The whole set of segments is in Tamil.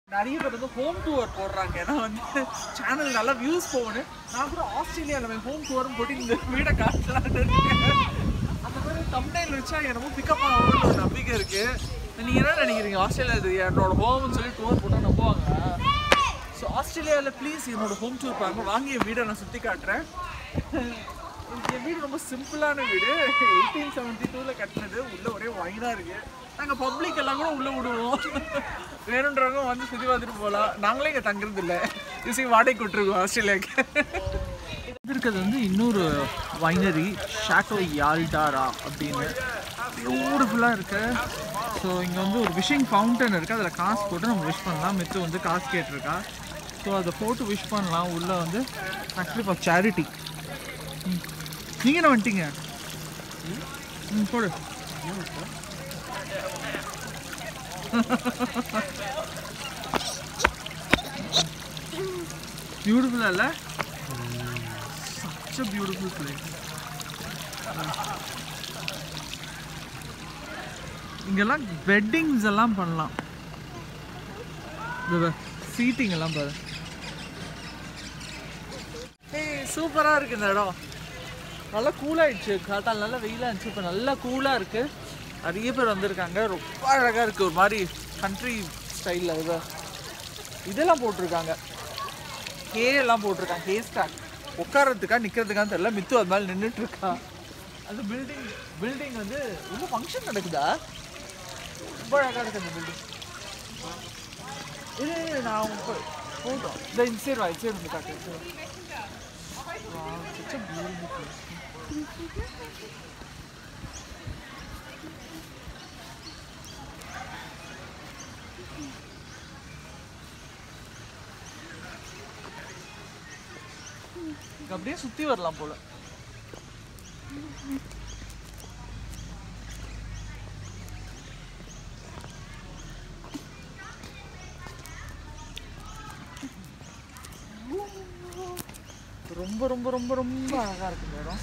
நிறைய பேர் வந்து ஹோம் டூர் போடுறாங்க ஏன்னா வந்து சேனல் நல்லா வியூஸ் போகணும் நான் கூட ஆஸ்திரேலியாவில் ஹோம் டூர்னு போட்டு இந்த வீடை காட்டலான்னு இருக்கேன் அந்த மாதிரி தம்னைல் வச்சா என்னமோ பிக்கப் ஆகும்னு ஒரு நம்பிக்கை இருக்கு நீங்க என்ன நினைக்கிறீங்க ஆஸ்திரேலியா இது என்னோட ஹோம்னு சொல்லி டூர் போட்டால் நம்புவாங்க ஸோ ஆஸ்திரேலியாவில் ப்ளீஸ் என்னோட ஹோம் டூர் பாருங்க வாங்கி என் வீடை நான் சுற்றி காட்டுறேன் என் வீடு ரொம்ப சிம்பிளான வீடு எயிட்டீன் செவன்ட்டி டூவில் கட்டினது உள்ள ஒரே வைனாக இருக்கு நாங்கள் பப்ளிக் எல்லாம் கூட உள்ளே விடுவோம் வேணுன்றவங்க வந்து சுற்றி பார்த்துட்டு போகலாம் நாங்களே இங்கே தங்குறது இல்லை யூசி வாடகை விட்டுருக்கோம் ஆஸ்திரேலியாவுக்கு இது இருக்கிறது வந்து இன்னொரு வைனரி ஷாட்டோ யால்டாரா அப்படின்னு பியூட்டிஃபுல்லாக இருக்கு ஸோ இங்கே வந்து ஒரு விஷிங் ஃபவுண்டன் இருக்குது அதில் காசு போட்டு நம்ம விஷ் பண்ணலாம் மித்து வந்து காசு கேட்டிருக்கா ஸோ அதை போட்டு விஷ் பண்ணலாம் உள்ளே வந்து ஆக்சுவலி ஃபார் சேரிட்டி நீங்கள் என்ன வந்துட்டீங்க ம் போடு பியூட்டிஃபுல்லாக இல்லை such a beautiful place. இங்கெல்லாம் வெட்டிங்ஸ் எல்லாம் பண்ணலாம் சீட்டிங் எல்லாம் பாரு ஏய் சூப்பராக இருக்கு இந்த இடம் நல்லா கூலாகிடுச்சு காத்தால் நல்லா வெயிலாக இருந்துச்சு இப்போ நல்லா கூலாக இருக்கு நிறைய பேர் வந்திருக்காங்க ரொம்ப அழகாக இருக்குது ஒரு மாதிரி கண்ட்ரி ஸ்டைலில் இது இதெல்லாம் போட்டிருக்காங்க ஹே எல்லாம் போட்டிருக்காங்க ஹே ஸ்டாக் உட்காரத்துக்கா நிற்கிறதுக்கான்னு தெரியல மித்து அது மேலே நின்றுட்டு இருக்கா அந்த பில்டிங் பில்டிங் வந்து உள்ள ஃபங்க்ஷன் நடக்குதா ரொம்ப அழகாக இருக்கு அந்த பில்டிங் இது இது, நான் உங்க போட்டோம் இந்த இந்த சைடு வா இந்த சைடு வந்து காட்டு இந்த side வா. Wow, such a beautiful place. இங்க அப்படியே சுத்தி வரலாம் போல ரொம்ப ரொம்ப ரொம்ப ரொம்ப அழகா இருக்கு இந்த இடம்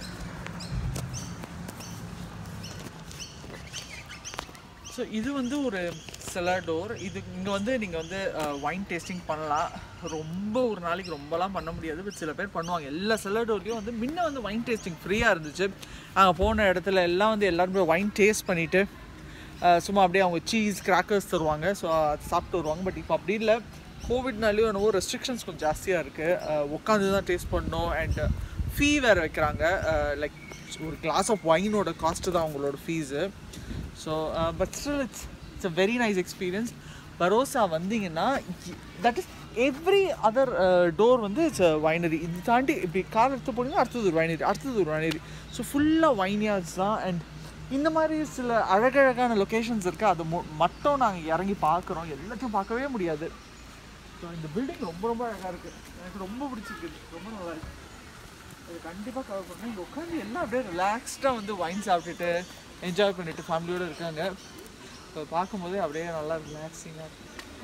ஸோ இது வந்து ஒரு செலர் டோர் இது இங்கே வந்து நீங்கள் வந்து வைன் டேஸ்டிங் பண்ணலாம் ரொம்ப ஒரு நாளைக்கு ரொம்பலாம் பண்ண முடியாது பட் சில பேர் பண்ணுவாங்க எல்லா செலர் டோர்லேயும் வந்து முன்ன வந்து வைன் டேஸ்டிங் ஃப்ரீயாக இருந்துச்சு அங்கே போன இடத்துல எல்லாம் வந்து எல்லாருமே வைன் டேஸ்ட் பண்ணிவிட்டு சும்மா அப்படியே அவங்க சீஸ் கிராக்கர்ஸ் தருவாங்க ஸோ அது சாப்பிட்டு வருவாங்க பட் இப்போ அப்படி இல்லை கோவிட்னாலேயும் என்னவோ ரெஸ்ட்ரிக்ஷன்ஸ் கொஞ்சம் ஜாஸ்தியாக இருக்குது உட்காந்து தான் டேஸ்ட் பண்ணணும் அண்ட் ஃபீ வேறு வைக்கிறாங்க லைக் ஒரு கிளாஸ் ஆஃப் ஒயினோட காஸ்ட்டு தான் அவங்களோட fees so but still it's it's a very nice experience Barossa வந்தீங்கன்னா that is every other door வந்து இட்ஸ் வைனரி இது தாண்டி இப்படி கார் எடுத்து போனீங்கன்னா அடுத்தது ஒரு வைனரி அடுத்தது ஒரு வைனரி ஸோ ஃபுல்லாக வைனியார்ஸ் தான் அண்ட் இந்த மாதிரி சில அழகழகான லொக்கேஷன்ஸ் இருக்குது அது மு- மட்டும் நாங்கள் இறங்கி பார்க்குறோம் எல்லாத்தையும் பார்க்கவே முடியாது ஸோ இந்த பில்டிங் ரொம்ப ரொம்ப அழகாக இருக்குது எனக்கு ரொம்ப பிடிச்சிருக்கு ரொம்ப நல்லா இருக்கு அது கண்டிப்பாக கவர் பண்ணணும் இங்கே உட்காந்து எல்லாம் அப்படியே ரிலாக்ஸ்டாக வந்து வைன் சாப்பிட்டுட்டு என்ஜாய் பண்ணிட்டு ஃபேமிலியோடு இருக்காங்க ஸோ பார்க்கும்போதே அப்படியே நல்லா ரிலாக்ஸிங்காக இருக்கு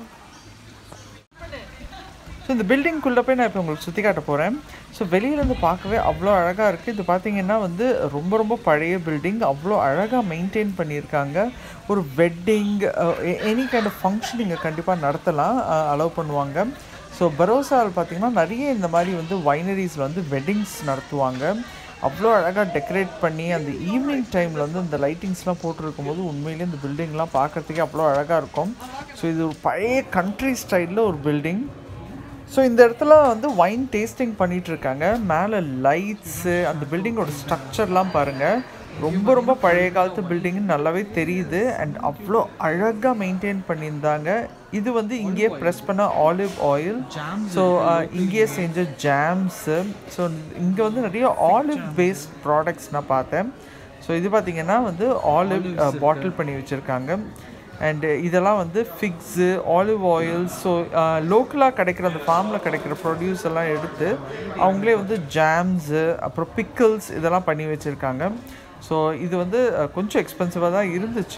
ஸோ இந்த பில்டிங்குள்ளே போய் நான் இப்போ உங்களுக்கு சுற்றி காட்ட போகிறேன் ஸோ வெளியிலேருந்து பார்க்கவே அவ்வளோ அழகாக இருக்குது இது பார்த்தீங்கன்னா வந்து ரொம்ப ரொம்ப பழைய பில்டிங் அவ்வளோ அழகாக மெயின்டைன் பண்ணியிருக்காங்க ஒரு wedding any kind of function இங்கே கண்டிப்பாக நடத்தலாம் அலோவ் பண்ணுவாங்க ஸோ பரோசாவில் பார்த்தீங்கன்னா நிறைய இந்த மாதிரி வந்து வைனரிஸில் வந்து வெட்டிங்ஸ் நடத்துவாங்க அவ்வளோ அழகாக டெக்கரேட் பண்ணி அந்த ஈவினிங் டைமில் வந்து இந்த லைட்டிங்ஸ்லாம் போட்டிருக்கும் போது உண்மையிலேயே இந்த பில்டிங்லாம் பார்க்கறதுக்கே அவ்வளோ அழகாக இருக்கும் ஸோ இது ஒரு பழைய கண்ட்ரி ஸ்டைலில் ஒரு பில்டிங் ஸோ இந்த இடத்துல வந்து வைன் டேஸ்டிங் பண்ணிட்டு இருக்காங்க மேலே லைட்ஸு அந்த பில்டிங்கோட ஸ்ட்ரக்சர்லாம் பாருங்கள் ரொம்ப ரொம்ப பழைய காலத்து பில்டிங்னு நல்லாவே தெரியுது அண்ட் அவ்வளோ அழகாக மெயின்டைன் பண்ணியிருந்தாங்க இது வந்து இங்கேயே ப்ரெஸ் பண்ண ஆலிவ் ஆயில் ஸோ இங்கேயே செஞ்ச ஜாம்ஸு ஸோ இங்கே வந்து நிறைய ஆலிவ் பேஸ்ட் ப்ராடக்ட்ஸ் நான் பார்த்தேன் ஸோ இது பார்த்தீங்கன்னா வந்து ஆலிவ் பாட்டில் பண்ணி வச்சுருக்காங்க அண்டு இதெல்லாம் வந்து ஃபிக்ஸு ஆலிவ் ஆயில் ஸோ லோக்கலாக கிடைக்கிற அந்த ஃபார்மில் கிடைக்கிற ப்ரொடியூஸ் எல்லாம் எடுத்து அவங்களே வந்து ஜாம்ஸு அப்புறம் பிக்கிள்ஸ் இதெல்லாம் பண்ணி வச்சுருக்காங்க ஸோ இது வந்து அஹ், கொஞ்சம் எக்ஸ்பென்சிவாக தான் இருந்துச்சு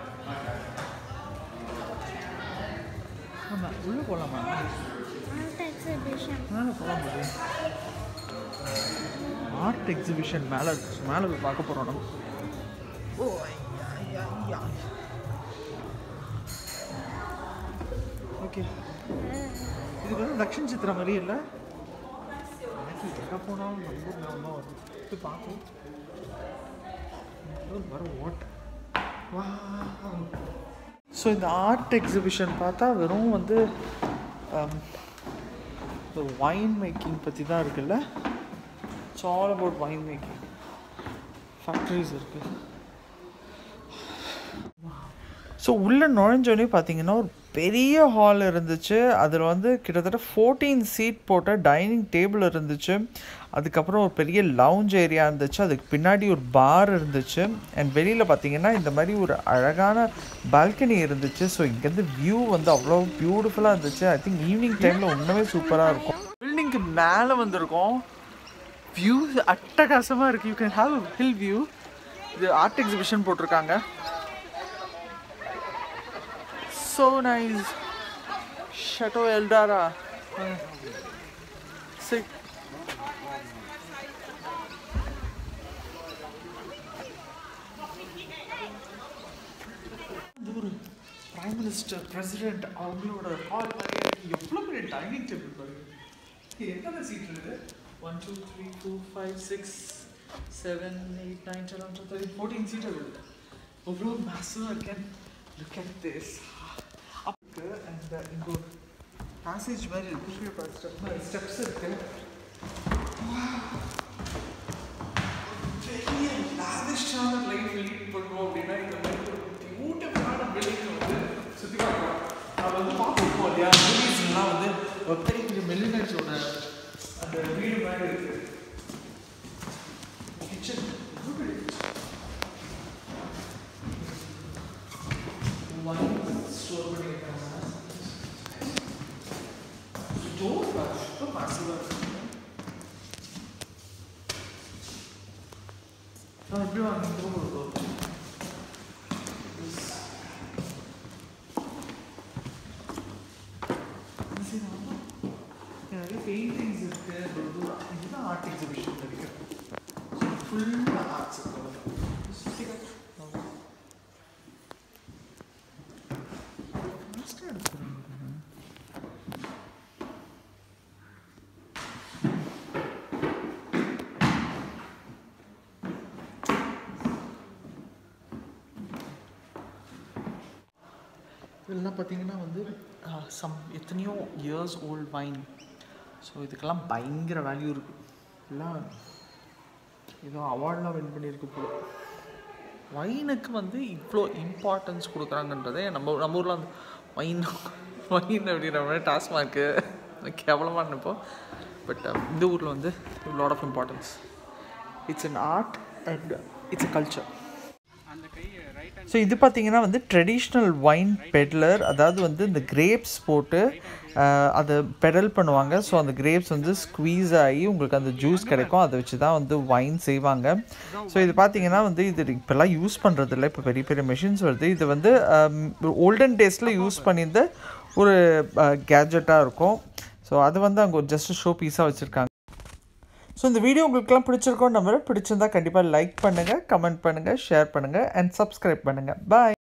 ஆமாம் உள்ளே போகலாமா Art exhibition. மேலே போக முடியும் ஆர்ட் எக்ஸிபிஷன் மேலே இருக்கு மேலே போய் பார்க்க போகிறோம் நம்ம ஓ ஐயா, ஐயா, ஐயா. ஓகே இது வந்து தக்ஷன் சித்ரா மாதிரி இல்லை எனக்கு எங்கே போனாலும் நம்ம ஞாபகம் தான் வருது இது பார்ப்போம் வர ஓட்ட ஸோ இந்த ஆர்ட் எக்ஸிபிஷன் பார்த்தா வெறும் வந்து வைன் மேக்கிங் பற்றி தான் இருக்குல்ல it's all about wine making factories இருக்குது ஸோ உள்ளே நுழைஞ்சோடனே பார்த்தீங்கன்னா ஒரு பெரிய ஹால் இருந்துச்சு அதில் வந்து கிட்டத்தட்ட ஃபோர்டீன் சீட் போட்ட டைனிங் டேபிள் இருந்துச்சு அதுக்கப்புறம் ஒரு பெரிய லவுஞ்ச் ஏரியா இருந்துச்சு அதுக்கு பின்னாடி ஒரு பார் இருந்துச்சு அண்ட் வெளியில் பார்த்தீங்கன்னா இந்த மாதிரி ஒரு அழகான பால்கனி இருந்துச்சு ஸோ இங்கேருந்து வியூ வந்து அவ்வளோ பியூட்டிஃபுல்லாக இருந்துச்சு ஐ திங்க் ஈவினிங் டைமில் இன்னுமே சூப்பராக இருக்கும் பில்டிங்க்கு மேலே வந்திருக்கோம் வியூ அட்டகாசமாக இருக்குது you can have hill view இது ஆர்ட் எக்ஸிபிஷன் போட்டிருக்காங்க so nice. Chateau Eldara. Uh, sick. ஒரு பிரைம் மினிஸ்டர் பிரசிடென்ட் அவங்களோட ஹால் மாதிரியே இருக்கு எவ்வளோ பெரிய டைனிங் டேபிள் பாருங்க இது எத்தனை சீட் இருக்குது one two three four five six seven eight nine ten twelve thirteen fourteen seat இருக்குது எவ்வளோ மேஸாக இருக்கேன் லுக் அட் திஸ் அப்புக்கு அந்த இங்கே ஒரு பேசேஜ் மாதிரி இருக்கு ஸ்டெப் ஸ்டெப்ஸ் இருக்கு பெரிய லாவிஷான லைஃப் லீட் பண்ணுவோம் அப்படின்னா இந்த மாதிரி ஒரு பியூட்டிஃபுல்லான பில்டிங் வந்து சுற்றி பார்க்கலாம் நம்ம வந்து பார்த்துருப்போம் இல்லையா மூவிஸ்லாம் வந்து ஒரு பெரிய பெரிய மெல்லினர்ஸோட அந்த வீடு மாதிரி இருக்கு கிச்சன் ஒயின் ஸ்டோர் பண்ணியிருக்காங்க ஸ்டோர் ரொம்ப மாசிவாக இருக்கு நான் எப்படி வாங்கிட்டு ஒரு நிறைய பெயிண்டிங்ஸ் இருக்கு இதுதான் ஆர்ட் எக்ஸிபிஷன் இருக்கு ஃபுல்லாக ஆர்ட்ஸ் சுற்றி இதெல்லாம் பார்த்தீங்கன்னா வந்து சம் எத்தனையோ இயர்ஸ் ஓல்ட் வைன் ஸோ இதுக்கெல்லாம் பயங்கர வேல்யூ இருக்குது எல்லாம் ஏதோ அவார்ட்லாம் வின் பண்ணியிருக்கு போல வைனுக்கு வந்து இவ்வளோ இம்பார்ட்டன்ஸ் கொடுக்குறாங்கன்றதே நம்ம நம்ம ஊரில் அந்த வைன் வைன் அப்படின்ற மாதிரி டாஸ்மார்க்கு கேவலமாக நினைப்போம் பட் இந்த ஊரில் வந்து lot of importance it's an art and it's a culture so இது பார்த்தீங்கன்னா வந்து ட்ரெடிஷ்னல் வைன் பெட்லர் அதாவது வந்து இந்த கிரேப்ஸ் போட்டு ஆஹ், அதை பெடல் பண்ணுவாங்க ஸோ அந்த கிரேப்ஸ் வந்து ஸ்குவீஸ் ஆகி உங்களுக்கு அந்த ஜூஸ் கிடைக்கும் அதை வச்சு தான் வந்து வைன் செய்வாங்க ஸோ இது பார்த்தீங்கன்னா வந்து இது இப்போல்லாம் யூஸ் பண்ணுறது இல்லை இப்போ பெரிய பெரிய மெஷின்ஸ் வருது இது வந்து ஓல்டன் டேஸில் யூஸ் பண்ணியிருந்த ஒரு கேஜெட்டாக இருக்கும் ஸோ அது வந்து அங்கே ஜஸ்ட் ஷோ பீஸாக வச்சுருக்காங்க ஸோ இந்த வீடியோ உங்களுக்குலாம் பிடிச்சிருக்கோம் நம்புறேன் பிடிச்சிருந்தா கண்டிப்பாக லைக் பண்ணுங்கள் கமெண்ட் பண்ணுங்கள் ஷேர் பண்ணுங்கள் அண்ட் சப்ஸ்கிரைப் பண்ணுங்கள் பாய்